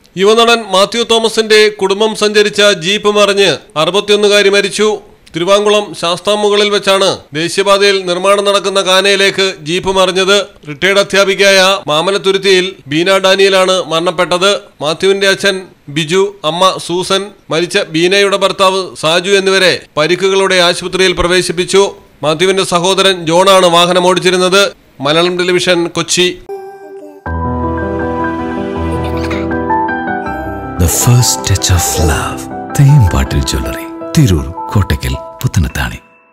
യുവനടൻ മാത്യു തോമസിന്റെ കുടുംബം സഞ്ചരിച്ച ജീപ്പ് മറിഞ്ഞ് അറുപത്തിയൊന്നുകാരി മരിച്ചു തിരുവാങ്കുളം ശാസ്താമുകളിൽ വെച്ചാണ് ദേശീയപാതയിൽ നിർമ്മാണം നടക്കുന്ന കാനയിലേക്ക് ജീപ്പ് മറിഞ്ഞത് റിട്ടയർഡ് അധ്യാപികയായ മാമലത്തുരുത്തിയിൽ ബീന ഡാനിയലാണ് മരണപ്പെട്ടത് മാത്യുവിന്റെ അച്ഛൻ ബിജു അമ്മ സൂസൻ മരിച്ച ബീനയുടെ ഭർത്താവ് സാജു എന്നിവരെ പരിക്കുകളോടെ ആശുപത്രിയിൽ പ്രവേശിപ്പിച്ചു മാത്യുവിന്റെ സഹോദരൻ ജോണാണ് വാഹനം ഓടിച്ചിരുന്നത് Malayalam television Kochi The first touch of love. തേമ്പാട്ടിൽ ജ്വല്ലറി തിരൂർ കോട്ടയ്ക്കൽ പുത്തനത്താണി